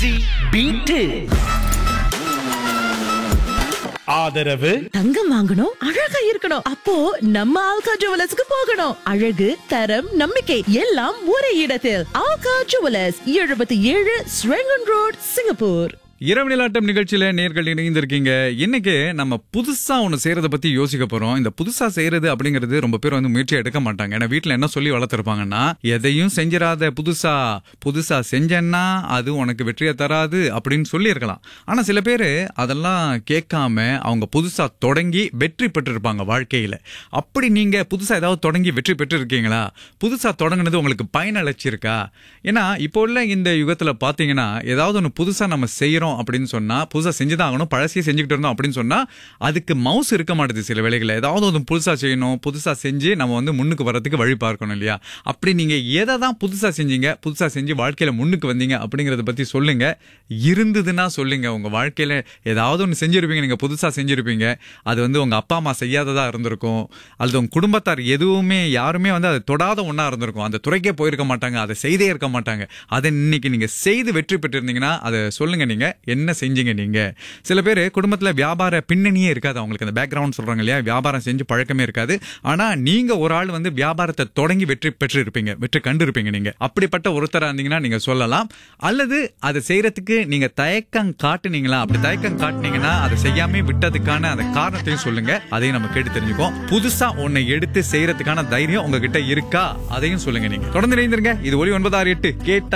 beat ஆதரவு தங்கம் வாங்கணும் அழகா இருக்கணும் அப்போ நம்ம ஆல்கா ஜுவலர்ஸ்க்கு போகணும் அழகு தரம் நம்பிக்கை எல்லாம் ஒரே இடத்தில் ஆல்கா ஜுவலர்ஸ் எழுபத்தி ஏழு ஸ்ரெங்கன் ரோட் சிங்கப்பூர் இரவு நிலாட்டம் நிகழ்ச்சியில நேர்கள் இணைந்திருக்கீங்க இன்னைக்கு நம்ம புதுசா ஒண்ணு செய்யறத பத்தி யோசிக்க போறோம் இந்த புதுசா செய்யறது அப்படிங்கிறது ரொம்ப பேர் வந்து முயற்சி எடுக்க மாட்டாங்க ஏன்னா வீட்டுல என்ன சொல்லி வளர்த்திருப்பாங்கன்னா எதையும் செஞ்சிராத புதுசா புதுசா செஞ்சேன்னா அது உனக்கு வெற்றியை தராது அப்படின்னு சொல்லி இருக்கலாம் ஆனா சில பேர் அதெல்லாம் கேட்காம அவங்க புதுசா தொடங்கி வெற்றி பெற்றிருப்பாங்க வாழ்க்கையில அப்படி நீங்க புதுசா ஏதாவது தொடங்கி வெற்றி பெற்று இருக்கீங்களா புதுசா தொடங்குனது உங்களுக்கு பயனளிச்சிருக்கா ஏன்னா இப்போ உள்ள இந்த யுகத்துல பாத்தீங்கன்னா ஏதாவது ஒன்று புதுசா நம்ம செய்யறோம் அப்படின்னு சொன்னா புதுசா செஞ்சுதான் ஆகணும் பழசையே செஞ்சுக்கிட்டு இருந்தோம் அப்படின்னு சொன்னா அதுக்கு மவுஸ் இருக்க மாட்டேது சில வேளைகளில் ஏதாவது ஒன்று புதுசா செய்யணும் புதுசா செஞ்சு நம்ம வந்து முன்னுக்கு வர்றதுக்கு வழி பார்க்கணும் இல்லையா அப்படி நீங்க எதை தான் புதுசா செஞ்சீங்க புதுசா செஞ்சு வாழ்க்கையில முன்னுக்கு வந்தீங்க அப்படிங்கறத பத்தி சொல்லுங்க இருந்ததுன்னா சொல்லுங்க உங்க வாழ்க்கையில ஏதாவது ஒன்று செஞ்சிருப்பீங்க நீங்க புதுசா செஞ்சிருப்பீங்க அது வந்து உங்க அப்பா அம்மா செய்யாததா இருந்திருக்கும் அல்லது உங்க குடும்பத்தார் எதுவுமே யாருமே வந்து அதை தொடாத ஒண்ணா இருந்திருக்கும் அந்த துறைக்கே போயிருக்க மாட்டாங்க அதை செய்தே இருக்க மாட்டாங்க அதை இன்னைக்கு நீங்க செய்து வெற்றி பெற்றிருந்தீங்கன்னா அதை சொல்லுங்க நீங்க என்ன செஞ்சீங்க நீங்க சில பேர் குடும்பத்துல வியாபார பின்னணியே இருக்காது அவங்களுக்கு அந்த பேக்ரவுண்ட் சொல்றாங்க இல்லையா வியாபாரம் செஞ்சு பழக்கமே இருக்காது ஆனா நீங்க ஒரு ஆள் வந்து வியாபாரத்தை தொடங்கி வெற்றி பெற்று இருப்பீங்க வெற்றி கண்டு இருப்பீங்க நீங்க அப்படிப்பட்ட ஒருத்தரா இருந்தீங்கன்னா நீங்க சொல்லலாம் அல்லது அதை செய்யறதுக்கு நீங்க தயக்கம் காட்டுனீங்களா அப்படி தயக்கம் காட்டுனீங்கன்னா அதை செய்யாம விட்டதுக்கான அந்த காரணத்தையும் சொல்லுங்க அதையும் நம்ம கேட்டு தெரிஞ்சுக்கோம் புதுசா ஒன்னை எடுத்து செய்யறதுக்கான தைரியம் உங்ககிட்ட இருக்கா அதையும் சொல்லுங்க நீங்க தொடர்ந்து இணைந்திருங்க இது ஒளி ஒன்பது ஆறு எட்டு கேட்ட